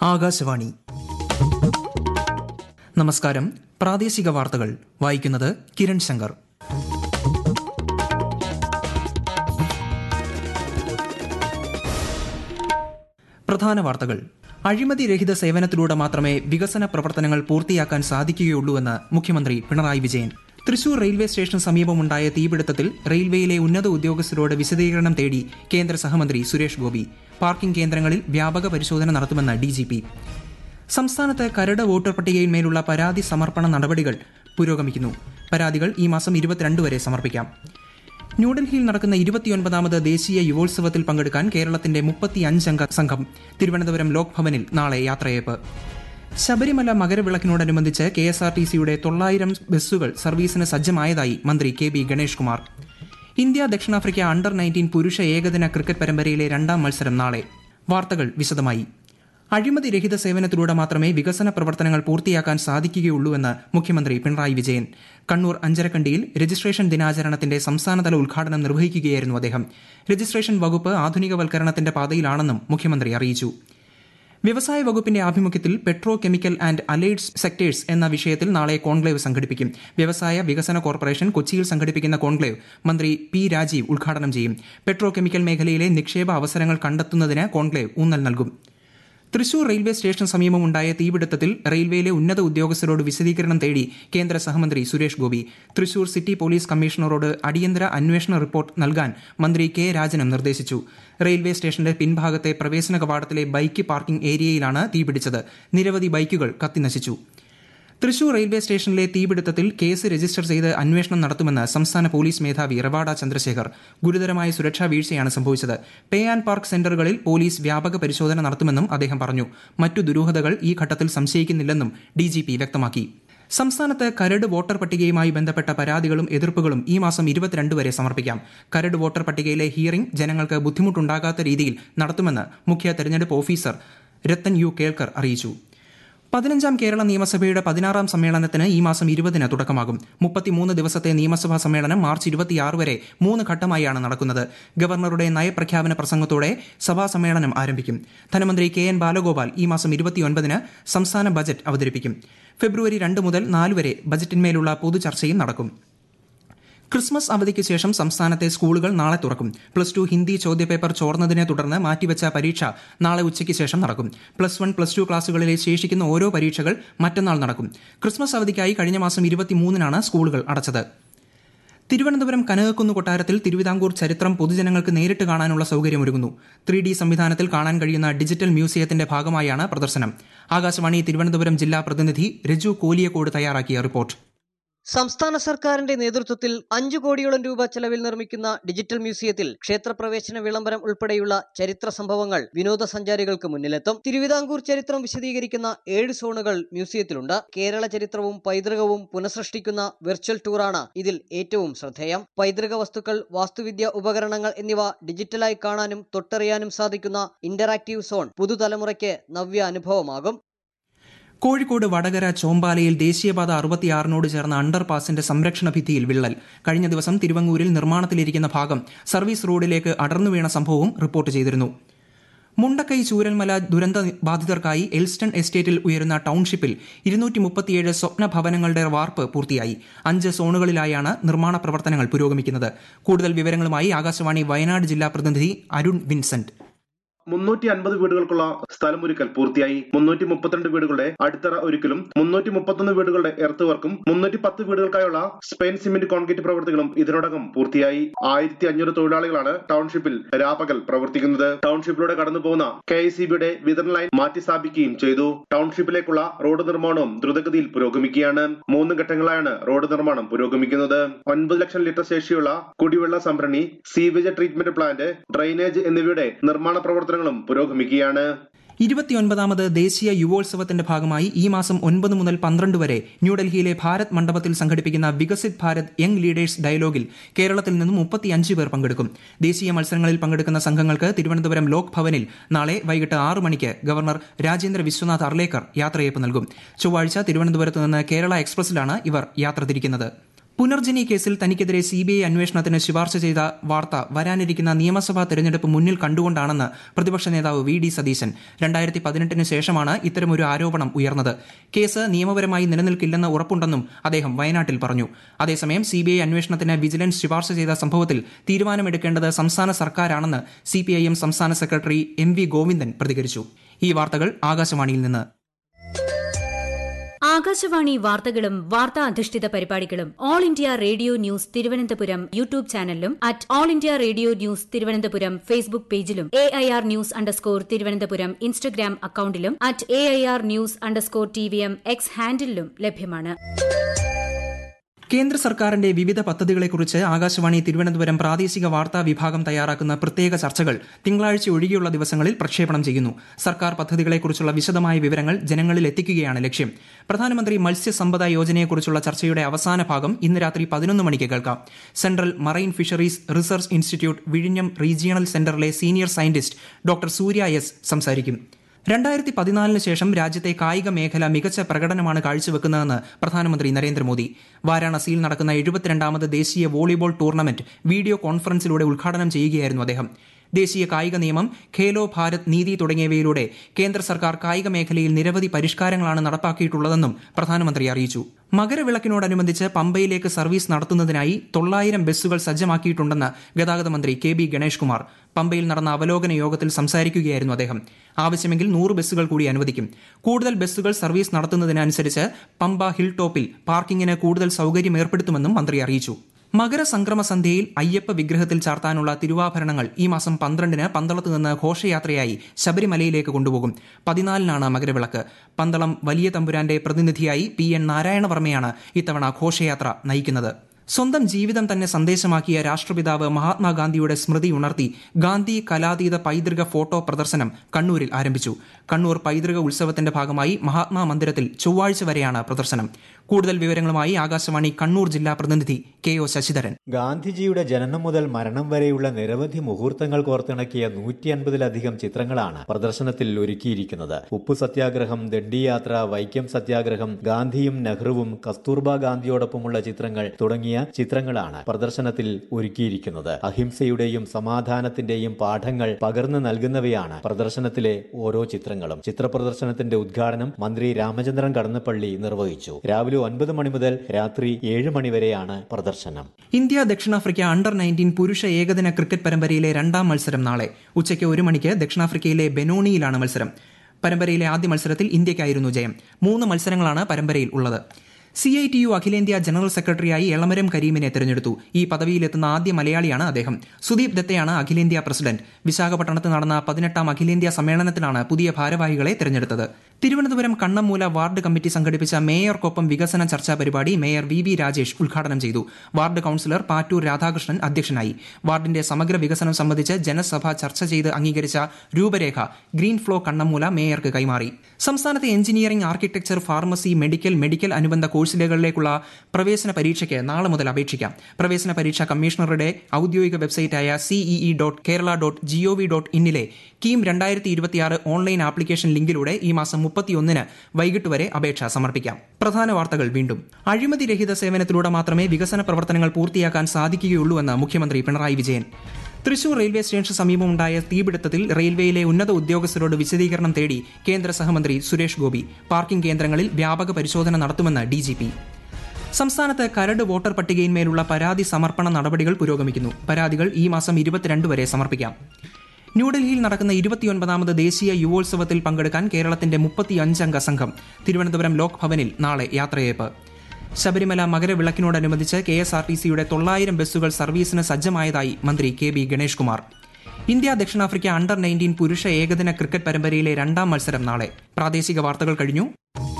ആകാശവാണി നമസ്കാരം പ്രാദേശിക വാർത്തകൾ വായിക്കുന്നത് കിരൺ ശങ്കർ പ്രധാന വാർത്തകൾ അഴിമതി രഹിത സേവനത്തിലൂടെ മാത്രമേ വികസന പ്രവർത്തനങ്ങൾ പൂർത്തിയാക്കാൻ സാധിക്കുകയുള്ളൂവെന്ന് മുഖ്യമന്ത്രി പിണറായി വിജയൻ തൃശൂർ റെയിൽവേ സ്റ്റേഷന് സമീപമുണ്ടായ തീപിടുത്തത്തിൽ റെയിൽവേയിലെ ഉന്നത ഉദ്യോഗസ്ഥരോട് വിശദീകരണം തേടി കേന്ദ്ര സഹമന്ത്രി സുരേഷ് ഗോപി പാർക്കിംഗ് കേന്ദ്രങ്ങളിൽ വ്യാപക പരിശോധന നടത്തുമെന്ന് ഡിജിപി സംസ്ഥാനത്ത് കരട് വോട്ടർ പട്ടികയിന്മേലുള്ള പരാതി സമർപ്പണ നടപടികൾ പുരോഗമിക്കുന്നു പരാതികൾ ഈ മാസം ഇരുപത്തിരണ്ട് വരെ സമർപ്പിക്കാം ന്യൂഡൽഹിയിൽ നടക്കുന്ന ഇരുപത്തിയൊൻപതാമത് ദേശീയ യുവോത്സവത്തിൽ പങ്കെടുക്കാൻ കേരളത്തിന്റെ മുപ്പത്തിയഞ്ചംഗ സംഘം തിരുവനന്തപുരം ലോക് ഭവനിൽ നാളെ യാത്രയയപ്പ് ശബരിമല മകരവിളക്കിനോടനുബന്ധിച്ച് കെ എസ് ആർ ടി സിയുടെ തൊള്ളായിരം ബസ്സുകൾ സർവീസിന് സജ്ജമായതായി മന്ത്രി K B Ganesh Kumar India ദക്ഷിണാഫ്രിക്ക അണ്ടർ നയൻറ്റീൻ പുരുഷ ഏകദിന ക്രിക്കറ്റ് പരമ്പരയിലെ രണ്ടാം മത്സരം നാളെ വാർത്തകൾ വിശദമായി അഴിമതി രഹിത സേവനത്തിലൂടെ മാത്രമേ വികസന പ്രവർത്തനങ്ങൾ പൂർത്തിയാക്കാൻ സാധിക്കുകയുള്ളൂവെന്ന് മുഖ്യമന്ത്രി പിണറായി വിജയൻ കണ്ണൂർ അഞ്ചരക്കണ്ടിയിൽ രജിസ്ട്രേഷൻ ദിനാചരണത്തിന്റെ സംസ്ഥാനതല ഉദ്ഘാടനം നിർവഹിക്കുകയായിരുന്നു അദ്ദേഹം രജിസ്ട്രേഷൻ വകുപ്പ് ആധുനികവൽക്കരണത്തിന്റെ പാതയിലാണെന്നും മുഖ്യമന്ത്രി അറിയിച്ചു വ്യവസായ വകുപ്പിന്റെ ആഭിമുഖ്യത്തിൽ petrochemical and allied sectors എന്ന വിഷയത്തിൽ നാളെ കോൺക്ലേവ് സംഘടിപ്പിക്കും വ്യവസായ വികസന കോർപ്പറേഷൻ കൊച്ചിയിൽ സംഘടിപ്പിക്കുന്ന കോൺക്ലേവ് മന്ത്രി പി രാജീവ് ഉദ്ഘാടനം ചെയ്യും പെട്രോ കെമിക്കൽ മേഖലയിലെ നിക്ഷേപ അവസരങ്ങൾ കണ്ടെത്തുന്നതിന് കോൺക്ലേവ് ഊന്നൽ നൽകും തൃശൂർ റെയിൽവേ സ്റ്റേഷന് സമീപമുണ്ടായ തീപിടുത്തത്തിൽ റെയിൽവേയിലെ ഉന്നത ഉദ്യോഗസ്ഥരോട് വിശദീകരണം തേടി കേന്ദ്ര സഹമന്ത്രി സുരേഷ് ഗോപി തൃശൂർ സിറ്റി പോലീസ് കമ്മീഷണറോട് അടിയന്തര അന്വേഷണ റിപ്പോർട്ട് നൽകാൻ മന്ത്രി കെ രാജനും നിർദ്ദേശിച്ചു റെയിൽവേ സ്റ്റേഷന്റെ പിൻഭാഗത്തെ പ്രവേശന കവാടത്തിലെ ബൈക്ക് പാർക്കിംഗ് ഏരിയയിലാണ് തീപിടിച്ചത് നിരവധി ബൈക്കുകൾ കത്തിനശിച്ചു തൃശൂർ റെയിൽവേ സ്റ്റേഷനിലെ തീപിടുത്തത്തിൽ കേസ് രജിസ്റ്റർ ചെയ്ത് അന്വേഷണം നടത്തുമെന്ന് സംസ്ഥാന പോലീസ് മേധാവി റവാഡ ചന്ദ്രശേഖർ ഗുരുതരമായ സുരക്ഷാ വീഴ്ചയാണ് സംഭവിച്ചത് പേ ആൻഡ് പാർക്ക് സെന്ററുകളിൽ പോലീസ് വ്യാപക പരിശോധന നടത്തുമെന്നും അദ്ദേഹം പറഞ്ഞു മറ്റു ദുരൂഹതകൾ ഈ ഘട്ടത്തിൽ സംശയിക്കുന്നില്ലെന്നും ഡിജിപി വ്യക്തമാക്കി സംസ്ഥാനത്ത് കരട് വോട്ടർ പട്ടികയുമായി ബന്ധപ്പെട്ട പരാതികളും എതിർപ്പുകളും ഈ മാസം ഇരുപത്തിരണ്ട് വരെ സമർപ്പിക്കാം കരട് വോട്ടർ പട്ടികയിലെ ഹിയറിംഗ് ജനങ്ങൾക്ക് ബുദ്ധിമുട്ടുണ്ടാകാത്ത രീതിയിൽ നടത്തുമെന്ന് മുഖ്യ തെരഞ്ഞെടുപ്പ് ഓഫീസർ രത്തൻ യു കേൾക്കർ അറിയിച്ചു പതിനഞ്ചാം കേരള നിയമസഭയുടെ പതിനാറാം സമ്മേളനത്തിന് ഈ മാസം ഇരുപതിന് തുടക്കമാകും മുപ്പത്തിമൂന്ന് ദിവസത്തെ നിയമസഭാ സമ്മേളനം മാർച്ച് ഇരുപത്തിയാറ് വരെ മൂന്ന് ഘട്ടമായാണ് നടക്കുന്നത് ഗവർണറുടെ നയപ്രഖ്യാപന പ്രസംഗത്തോടെ സഭാ സമ്മേളനം ആരംഭിക്കും ധനമന്ത്രി കെ എൻ ബാലഗോപാൽ ഈ മാസം ഇരുപത്തിയൊൻപതിന് സംസ്ഥാന ബജറ്റ് അവതരിപ്പിക്കും ഫെബ്രുവരി രണ്ട് മുതൽ നാല് വരെ ബജറ്റിന്മേലുള്ള പൊതുചർച്ചയും നടക്കും ക്രിസ്മസ് അവധിക്ക് ശേഷം സംസ്ഥാനത്തെ സ്കൂളുകൾ നാളെ തുറക്കും പ്ലസ് ടു ഹിന്ദി ചോദ്യപേപ്പർ ചോർന്നതിനെ തുടർന്ന് മാറ്റിവെച്ച പരീക്ഷ നാളെ ഉച്ചയ്ക്ക് ശേഷം നടക്കും പ്ലസ് വൺ പ്ലസ് ടു ക്ലാസുകളിലെ ശേഷിക്കുന്ന ഓരോ പരീക്ഷകൾ മറ്റന്നാൾ നടക്കും ക്രിസ്മസ് അവധിക്കായി കഴിഞ്ഞ മാസം ഇരുപത്തിമൂന്നിനാണ് സ്കൂളുകൾ അടച്ചത് തിരുവനന്തപുരം കനകക്കുന്ന് കൊട്ടാരത്തിൽ തിരുവിതാംകൂർ ചരിത്രം പൊതുജനങ്ങൾക്ക് നേരിട്ട് കാണാനുള്ള സൗകര്യമൊരുങ്ങുന്നു ത്രീ ഡി സംവിധാനത്തിൽ കാണാൻ കഴിയുന്ന ഡിജിറ്റൽ മ്യൂസിയത്തിന്റെ ഭാഗമായാണ് പ്രദർശനം ആകാശവാണി തിരുവനന്തപുരം ജില്ലാ പ്രതിനിധി രജു കോലിയക്കോട് തയ്യാറാക്കിയ റിപ്പോർട്ട് സംസ്ഥാന സർക്കാരിന്റെ നേതൃത്വത്തിൽ അഞ്ചു കോടിയോളം രൂപ ചെലവിൽ നിർമ്മിക്കുന്ന ഡിജിറ്റൽ മ്യൂസിയത്തിൽ ക്ഷേത്രപ്രവേശന വിളംബരം ഉൾപ്പെടെയുള്ള ചരിത്ര സംഭവങ്ങൾ വിനോദസഞ്ചാരികൾക്ക് മുന്നിലെത്തും തിരുവിതാംകൂർ ചരിത്രം വിശദീകരിക്കുന്ന ഏഴ് സോണുകൾ മ്യൂസിയത്തിലുണ്ട് കേരള ചരിത്രവും പൈതൃകവും പുനഃസൃഷ്ടിക്കുന്ന വെർച്വൽ ടൂറാണ് ഇതിൽ ഏറ്റവും ശ്രദ്ധേയം പൈതൃക വസ്തുക്കൾ വാസ്തുവിദ്യ ഉപകരണങ്ങൾ എന്നിവ ഡിജിറ്റലായി കാണാനും തൊട്ടറിയാനും സാധിക്കുന്ന ഇന്ററാക്റ്റീവ് സോൺ പുതുതലമുറയ്ക്ക് നവ്യ അനുഭവമാകും കോഴിക്കോട് വടകര ചോമ്പാലയിൽ ദേശീയപാത അറുപത്തിയാറിനോട് ചേർന്ന അണ്ടർപാസിന്റെ സംരക്ഷണ ഭിത്തിയിൽ വിള്ളൽ കഴിഞ്ഞ ദിവസം തിരുവങ്ങൂരിൽ നിർമ്മാണത്തിലിരിക്കുന്ന ഭാഗം സർവീസ് റോഡിലേക്ക് അടർന്നു വീണ സംഭവവും റിപ്പോർട്ട് ചെയ്തിരുന്നു മുണ്ടക്കൈ ചൂരൽമല ദുരന്ത ബാധിതർക്കായി എൽസ്റ്റൺ എസ്റ്റേറ്റിൽ ഉയരുന്ന ടൌൺഷിപ്പിൽ ഇരുന്നൂറ്റി മുപ്പത്തിയേഴ് സ്വപ്ന ഭവനങ്ങളുടെ വാർപ്പ് പൂർത്തിയായി അഞ്ച് സോണുകളിലായാണ് നിർമ്മാണ പ്രവർത്തനങ്ങൾ പുരോഗമിക്കുന്നത് കൂടുതൽ വിവരങ്ങളുമായി ആകാശവാണി വയനാട് ജില്ലാ പ്രതിനിധി അരുൺ വിൻസെന്റ് മുന്നൂറ്റി അൻപത് വീടുകൾക്കുള്ള സ്ഥലമൊരുക്കൽ പൂർത്തിയായി മുന്നൂറ്റി മുപ്പത്തിരണ്ട് വീടുകളുടെ അടിത്തറ ഒരുക്കലും മുന്നൂറ്റി മുപ്പത്തൊന്ന് വീടുകളുടെ എർത്ത് വർക്കും മുന്നൂറ്റി പത്ത് വീടുകൾക്കായുള്ള സ്പെയിൻ സിമെന്റ് കോൺക്രീറ്റ് പ്രവർത്തികളും ഇതിനോടകം പൂർത്തിയായി ആയിരത്തി അഞ്ഞൂറ് തൊഴിലാളികളാണ് ടൗൺഷിപ്പിൽ രാപകൽ പ്രവർത്തിക്കുന്നത് ടൗൺഷിപ്പിലൂടെ കടന്നു പോകുന്ന കെ ഐ സി ബിയുടെ വിതരണ ലൈൻ മാറ്റി സ്ഥാപിക്കുകയും ചെയ്തു ടൗൺഷിപ്പിലേക്കുള്ള റോഡ് നിർമ്മാണവും ദ്രുതഗതിയിൽ പുരോഗമിക്കുകയാണ് മൂന്ന് ഘട്ടങ്ങളായാണ് റോഡ് നിർമ്മാണം പുരോഗമിക്കുന്നത് ഒൻപത് ലക്ഷം ലിറ്റർ ശേഷിയുള്ള കുടിവെള്ള സംഭരണി സീവേജ് ട്രീറ്റ്മെന്റ് പ്ലാന്റ് ഡ്രൈനേജ് എന്നിവയുടെ നിർമ്മാണ പ്രവർത്തനങ്ങളും പുരോഗമിക്കുകയാണ് ഇരുപത്തിയൊൻപതാമത് ദേശീയ യുവോത്സവത്തിന്റെ ഭാഗമായി ഈ മാസം ഒൻപത് മുതൽ പന്ത്രണ്ട് വരെ ന്യൂഡൽഹിയിലെ ഭാരത് മണ്ഡപത്തിൽ സംഘടിപ്പിക്കുന്ന വികസിത് ഭാരത് യങ് ലീഡേഴ്സ് ഡയലോഗിൽ കേരളത്തിൽ നിന്നും മുപ്പത്തിയഞ്ച് പേർ പങ്കെടുക്കും ദേശീയ മത്സരങ്ങളിൽ പങ്കെടുക്കുന്ന സംഘങ്ങൾക്ക് തിരുവനന്തപുരം ലോക് ഭവനിൽ നാളെ വൈകിട്ട് ആറ് മണിക്ക് ഗവർണർ രാജേന്ദ്ര വിശ്വനാഥ് അർലേക്കർ യാത്രയയപ്പ് നൽകും ചൊവ്വാഴ്ച തിരുവനന്തപുരത്ത് നിന്ന് കേരള എക്സ്പ്രസിലാണ് ഇവർ യാത്ര തിരിക്കുന്നത് പുനർജനി കേസിൽ തനിക്കെതിരെ സി ബി ഐ അന്വേഷണത്തിന് ശുപാർശ ചെയ്ത വാർത്ത വരാനിരിക്കുന്ന നിയമസഭാ തെരഞ്ഞെടുപ്പ് മുന്നിൽ കണ്ടുകൊണ്ടാണെന്ന് പ്രതിപക്ഷ നേതാവ് വി ഡി സതീശൻ രണ്ടായിരത്തി പതിനെട്ടിന് ശേഷമാണ് ഇത്തരമൊരു ആരോപണം ഉയർന്നത് കേസ് നിയമപരമായി നിലനിൽക്കില്ലെന്ന് ഉറപ്പുണ്ടെന്നും അദ്ദേഹം വയനാട്ടിൽ പറഞ്ഞു അതേസമയം സി ബി ഐ അന്വേഷണത്തിന് വിജിലൻസ് ശുപാർശ ചെയ്ത സംഭവത്തിൽ തീരുമാനമെടുക്കേണ്ടത് സംസ്ഥാന സർക്കാരാണെന്ന് സി പി ഐ എം സംസ്ഥാന സെക്രട്ടറി എം വി ഗോവിന്ദൻ പ്രതികരിച്ചു ഈ വാർത്തകൾ ആകാശവാണിയിൽ നിന്ന് ആകാശവാണി വാർത്തകളും വാർത്താ അധിഷ്ഠിത പരിപാടികളും all India radio news Thiruvananthapuram YouTube ചാനലിലും at all India radio news Thiruvananthapuram Facebook പേജിലും A I R news underscore Thiruvananthapuram Instagram അക്കൌണ്ടിലും at A I R news underscore T V M X ഹാൻഡിലും ലഭ്യമാണ് കേന്ദ്ര സർക്കാരിന്റെ വിവിധ പദ്ധതികളെക്കുറിച്ച് ആകാശവാണി തിരുവനന്തപുരം പ്രാദേശിക വാർത്താ വിഭാഗം തയ്യാറാക്കുന്ന പ്രത്യേക ചർച്ചകൾ തിങ്കളാഴ്ച ഒഴികെയുള്ള ദിവസങ്ങളിൽ പ്രക്ഷേപണം ചെയ്യുന്നു സർക്കാർ പദ്ധതികളെക്കുറിച്ചുള്ള വിശദമായ വിവരങ്ങൾ ജനങ്ങളിൽ എത്തിക്കുകയാണ് ലക്ഷ്യം പ്രധാനമന്ത്രി മത്സ്യസമ്പദ യോജനയെക്കുറിച്ചുള്ള ചർച്ചയുടെ അവസാന ഭാഗം ഇന്ന് രാത്രി പതിനൊന്ന് മണിക്ക് കേൾക്കാം central marine fisheries research institute വിഴിഞ്ഞം റീജിയണൽ സെന്ററിലെ senior scientist doctor Surya S സംസാരിക്കും രണ്ടായിരത്തി പതിനാലിന് ശേഷം രാജ്യത്തെ കായിക മേഖല മികച്ച പ്രകടനമാണ് കാഴ്ചവെക്കുന്നതെന്ന് പ്രധാനമന്ത്രി നരേന്ദ്രമോദി വാരാണസിയിൽ നടക്കുന്ന എഴുപത്തിരണ്ടാമത് ദേശീയ വോളിബോൾ ടൂർണമെന്റ് വീഡിയോ കോൺഫറൻസിലൂടെ ഉദ്ഘാടനം ചെയ്യുകയായിരുന്നു അദ്ദേഹം ദേശീയ കായിക നിയമം ഖേലോ ഭാരത് നീതി തുടങ്ങിയവയിലൂടെ കേന്ദ്ര സർക്കാർ കായിക മേഖലയിൽ നിരവധി പരിഷ്കാരങ്ങളാണ് നടപ്പാക്കിയിട്ടുള്ളതെന്നും പ്രധാനമന്ത്രി അറിയിച്ചു മകരവിളക്കിനോടനുബന്ധിച്ച് പമ്പയിലേക്ക് സർവീസ് നടത്തുന്നതിനായി തൊള്ളായിരം ബസ്സുകൾ സജ്ജമാക്കിയിട്ടുണ്ടെന്ന് ഗതാഗത മന്ത്രി കെ ബി ഗണേഷ് കുമാർ പമ്പയിൽ നടന്ന അവലോകന യോഗത്തിൽ സംസാരിക്കുകയായിരുന്നു അദ്ദേഹം ആവശ്യമെങ്കിൽ നൂറ് ബസ്സുകൾ കൂടി അനുവദിക്കും കൂടുതൽ ബസ്സുകൾ സർവീസ് നടത്തുന്നതിനനുസരിച്ച് പമ്പ ഹിൽ ടോപ്പിൽ പാർക്കിങ്ങിന് കൂടുതൽ സൌകര്യം ഏർപ്പെടുത്തുമെന്നും മന്ത്രി അറിയിച്ചു മകരസംക്രമ സന്ധ്യയിൽ അയ്യപ്പ വിഗ്രഹത്തിൽ ചാർത്താനുള്ള തിരുവാഭരണങ്ങൾ ഈ മാസം പന്ത്രണ്ടിന് പന്തളത്ത് നിന്ന് ഘോഷയാത്രയായി ശബരിമലയിലേക്ക് കൊണ്ടുപോകും പതിനാലിനാണ് മകരവിളക്ക് പന്തളം വലിയ തമ്പുരാന്റെ പ്രതിനിധിയായി പി എൻ നാരായണവർമ്മയാണ് ഇത്തവണ ഘോഷയാത്ര നയിക്കുന്നത് സ്വന്തം ജീവിതം തന്നെ സന്ദേശമാക്കിയ രാഷ്ട്രപിതാവ് മഹാത്മാഗാന്ധിയുടെ സ്മൃതി ഉണർത്തി ഗാന്ധി കലാതീത പൈതൃക ഫോട്ടോ പ്രദർശനം കണ്ണൂരിൽ ആരംഭിച്ചു കണ്ണൂർ പൈതൃക ഉത്സവത്തിന്റെ ഭാഗമായി മഹാത്മാ മന്ദിരത്തിൽ ചൊവ്വാഴ്ച വരെയാണ് പ്രദർശനം കൂടുതൽ വിവരങ്ങളുമായി ആകാശവാണി കണ്ണൂർ ജില്ലാ പ്രതിനിധി കെ ഒ ശശിധരൻ ഗാന്ധിജിയുടെ ജനനം മുതൽ മരണം വരെയുള്ള നിരവധി മുഹൂർത്തങ്ങൾ കോർത്തിണക്കിയ നൂറ്റി അൻപതിലധികം ചിത്രങ്ങളാണ് പ്രദർശനത്തിൽ ഒരുക്കിയിരിക്കുന്നത് ഉപ്പു സത്യാഗ്രഹം ദണ്ഡിയാത്ര വൈക്കം സത്യാഗ്രഹം ഗാന്ധിയും നെഹ്റുവും കസ്തൂർബ ഗാന്ധിയോടൊപ്പമുള്ള ചിത്രങ്ങൾ തുടങ്ങിയ ചിത്രങ്ങളാണ് പ്രദർശനത്തിൽ ഒരുക്കിയിരിക്കുന്നത് അഹിംസയുടെയും സമാധാനത്തിന്റെയും പാഠങ്ങൾ പകർന്നു നൽകുന്നവയാണ് പ്രദർശനത്തിലെ ഓരോ ചിത്രങ്ങളും ചിത്രപ്രദർശനത്തിന്റെ ഉദ്ഘാടനം മന്ത്രി രാമചന്ദ്രൻ കടന്നപ്പള്ളി നിർവഹിച്ചു രാവിലെ ഒൻപത് മണി മുതൽ രാത്രി ഏഴ് മണി വരെയാണ് പ്രദർശനം ഇന്ത്യ ദക്ഷിണാഫ്രിക്ക അണ്ടർ നയൻറ്റീൻ പുരുഷ ഏകദിന ക്രിക്കറ്റ് പരമ്പരയിലെ രണ്ടാം മത്സരം നാളെ ഉച്ചയ്ക്ക് ഒരു മണിക്ക് ദക്ഷിണാഫ്രിക്കയിലെ ബെനോണിയിലാണ് മത്സരം പരമ്പരയിലെ ആദ്യ മത്സരത്തിൽ ഇന്ത്യയ്ക്കായിരുന്നു ജയം മൂന്ന് മത്സരങ്ങളാണ് പരമ്പരയിൽ ഉള്ളത് സി ഐ ടി യു അഖിലേന്ത്യാ ജനറൽ സെക്രട്ടറിയായി എളമരം കരീമിനെ തെരഞ്ഞെടുത്തു ഈ പദവിയിലെത്തുന്ന ആദ്യ മലയാളിയാണ് അദ്ദേഹം സുദീപ് ദത്തയാണ് അഖിലേന്ത്യാ പ്രസിഡന്റ് വിശാഖപട്ടണത്ത് നടന്ന പതിനെട്ടാം അഖിലേന്ത്യാ സമ്മേളനത്തിലാണ് പുതിയ ഭാരവാഹികളെ തെരഞ്ഞെടുത്തത് തിരുവനന്തപുരം കണ്ണമ്മൂല വാർഡ് കമ്മിറ്റി സംഘടിപ്പിച്ച മേയർക്കൊപ്പം വികസന ചർച്ചാ പരിപാടി മേയർ വി വി രാജേഷ് ഉദ്ഘാടനം ചെയ്തു വാർഡ് കൌൺസിലർ പാറ്റൂർ രാധാകൃഷ്ണൻ അധ്യക്ഷനായി വാർഡിന്റെ സമഗ്ര വികസനം സംബന്ധിച്ച് ജനസഭ ചർച്ച ചെയ്ത് അംഗീകരിച്ച രൂപരേഖ ഗ്രീൻ ഫ്ലോ കണ്ണമ്മൂല മേയർക്ക് കൈമാറി സംസ്ഥാനത്തെ engineering architecture pharmacy medical medical അനുബന്ധ കോഴ്സുകളിലേക്കുള്ള പ്രവേശന പരീക്ഷയ്ക്ക് നാളെ മുതൽ അപേക്ഷിക്കാം പ്രവേശന പരീക്ഷാ കമ്മീഷണറുടെ ഔദ്യോഗിക വെബ്സൈറ്റായ CEE dot Kerala dot GOV dot ഇന്നിലെ കീം രണ്ടായിരത്തി ഇരുപത്തിയാറ് ഓൺലൈൻ ആപ്ലിക്കേഷൻ ലിങ്കിലൂടെ ഈ മാസം മുപ്പത്തിയൊന്നിന് വൈകിട്ട് വരെ അപേക്ഷ സമർപ്പിക്കാം പ്രധാന വാർത്തകൾ വീണ്ടും അഴിമതി രഹിത സേവനത്തിലൂടെ മാത്രമേ വികസന പ്രവർത്തനങ്ങൾ പൂർത്തിയാക്കാൻ സാധിക്കുകയുള്ളൂവെന്ന് മുഖ്യമന്ത്രി പിണറായി വിജയൻ തൃശൂർ റെയിൽവേ സ്റ്റേഷന് സമീപമുണ്ടായ തീപിടുത്തത്തിൽ റെയിൽവേയിലെ ഉന്നത ഉദ്യോഗസ്ഥരോട് വിശദീകരണം തേടി കേന്ദ്ര സഹമന്ത്രി സുരേഷ് ഗോപി പാർക്കിംഗ് കേന്ദ്രങ്ങളിൽ വ്യാപക പരിശോധന നടത്തുമെന്ന് ഡിജിപി സംസ്ഥാനത്ത് കരട് വോട്ടർ പട്ടികയിന്മേലുള്ള പരാതി സമർപ്പണ നടപടികൾ പുരോഗമിക്കുന്നു പരാതികൾ ഈ മാസം ഇരുപത്തിരണ്ട് വരെ സമർപ്പിക്കാം ന്യൂഡൽഹിയിൽ നടക്കുന്ന ഇരുപത്തിയൊൻപതാമത് ദേശീയ യുവോത്സവത്തിൽ പങ്കെടുക്കാൻ കേരളത്തിന്റെ മുപ്പത്തിയഞ്ചംഗ സംഘം തിരുവനന്തപുരം ലോക് ഭവനിൽ നാളെ യാത്രയയപ്പ് ശബരിമല മകരവിളക്കിനോടനുബന്ധിച്ച് കെ എസ് ആർ ടി സിയുടെ തൊള്ളായിരം ബസ്സുകൾ സർവീസിന് സജ്ജമായതായി മന്ത്രി K B Ganesh Kumar India ദക്ഷിണാഫ്രിക്ക അണ്ടർ നയൻറ്റീൻ പുരുഷ ഏകദിന ക്രിക്കറ്റ് പരമ്പരയിലെ രണ്ടാം മത്സരം നാളെ പ്രാദേശിക വാർത്തകൾ കഴിഞ്ഞു